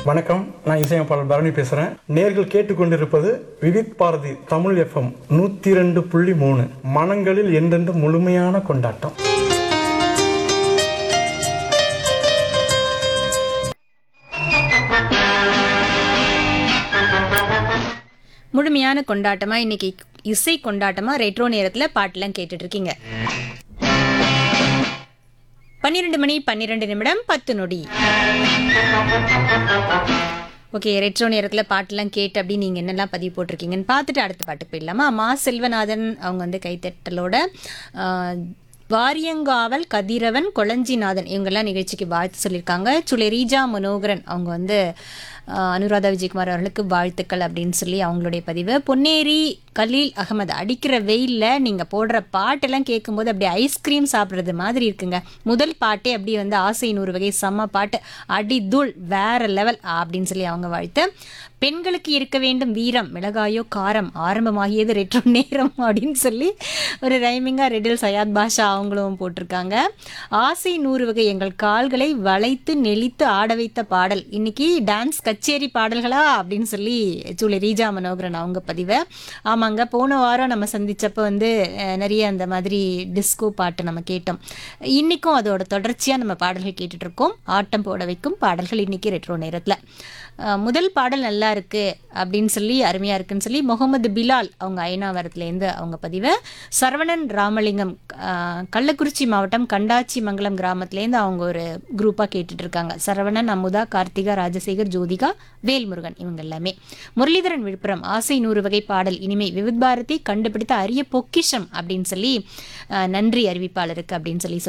வணக்கம் நான் இசையமைப்பாளர் பரணி பேசுறேன் நேர்கள் கேட்டுக்கொண்டிருப்பது விவித் பாரதி தமிழ் எஃப்எம் நூத்தி ரெண்டு புள்ளி மூணு மனங்களில் என்றென்று முழுமையான கொண்டாட்டம் முழுமையான கொண்டாட்டமா இன்னைக்கு இசை கொண்டாட்டமா ரெட்ரோ நேரத்துல பாட்டெல்லாம் கேட்டுட்டு இருக்கீங்க பன்னிரெண்டு மணி பன்னிரெண்டு நிமிடம் பத்து நொடி ஓகே ரெட்ரோ நேரத்தில் பாட்டெல்லாம் கேட்டு அப்படி நீங்கள் என்னெல்லாம் பதிவு போட்டிருக்கீங்கன்னு பார்த்துட்டு அடுத்த பாட்டுக்கு போயிடலாமா மா செல்வநாதன் அவங்க வந்து கைத்தட்டலோட ஆஹ், வாரியங்காவல் கதிரவன் கொளஞ்சிநாதன் இவங்கெல்லாம் நிகழ்ச்சிக்கு வாழ்த்து சொல்லியிருக்காங்க சுளை ரீஜா மனோகரன் அவங்க வந்து ஆஹ், அனுராதா விஜயகுமார் அவர்களுக்கு வாழ்த்துக்கள் அப்படின்னு சொல்லி அவங்களுடைய பதிவு பொன்னேரி கலீல் அகமது அடிக்கிற வெயிலில் நீங்கள் போடுற பாட்டெல்லாம் கேட்கும்போது அப்படியே ஐஸ்கிரீம் சாப்பிட்றது மாதிரி இருக்குங்க முதல் பாட்டே அப்படியே வந்து ஆசை நூறு வகை செம்ம பாட்டு அடி தூள் வேற லெவல் அப்படின்னு சொல்லி அவங்க வாழ்த்து பெண்களுக்கு இருக்க வேண்டும் வீரம் மிளகாயோ காரம் ஆரம்பமாகியது ரெட்ரோ நேரம் அப்படின்னு சொல்லி ஒரு ரைமிங்காக ரெடில் சயாத் பாஷா அவங்களும் போட்டிருக்காங்க ஆசை நூறு வகை எங்கள் கால்களை வளைத்து நெளித்து ஆட வைத்த பாடல் இன்னைக்கு டான்ஸ் கச்சேரி பாடல்களா அப்படின்னு சொல்லி சூளை ரீஜா மனோகரன் அவங்க பதிவை ஆமாங்க போன வாரம் நம்ம சந்திச்சப்ப வந்து அஹ், நிறைய அந்த மாதிரி டிஸ்கோ பாட்டு நம்ம கேட்டோம் இன்னைக்கும் அதோட தொடர்ச்சியாக நம்ம பாடல்கள் கேட்டுட்டு இருக்கோம் ஆட்டம் போட வைக்கும் பாடல்கள் இன்னைக்கு ரெட்ரோ நேரத்தில் அஹ், முதல் பாடல் நல்லா இருக்கு அப்படின்னு சொல்லி அருமையா இருக்குன்னு சொல்லி முகமது பிலால் அவங்க ஐநாவரத்துலேருந்து அவங்க பதிவை சரவணன் ராமலிங்கம் அஹ், கள்ளக்குறிச்சி மாவட்டம் கண்டாச்சி மங்கலம் கிராமத்துலேருந்து அவங்க ஒரு குரூப்பாக கேட்டுட்டு இருக்காங்க சரவணன் அமுதா கார்த்திகா ராஜசேகர் ஜோதிகா வேல்முருகன் இவங்க எல்லாமே முரளிதரன் விழுப்புரம் ஆசை நூறு வகை பாடல் இனிமை விவித் பாரதி கண்டுபிடித்த அரிய பொக்கிஷம் அப்படின்னு சொல்லி அஹ், நன்றி அறிவிப்பாளருக்கு அப்படின்னு சொல்லி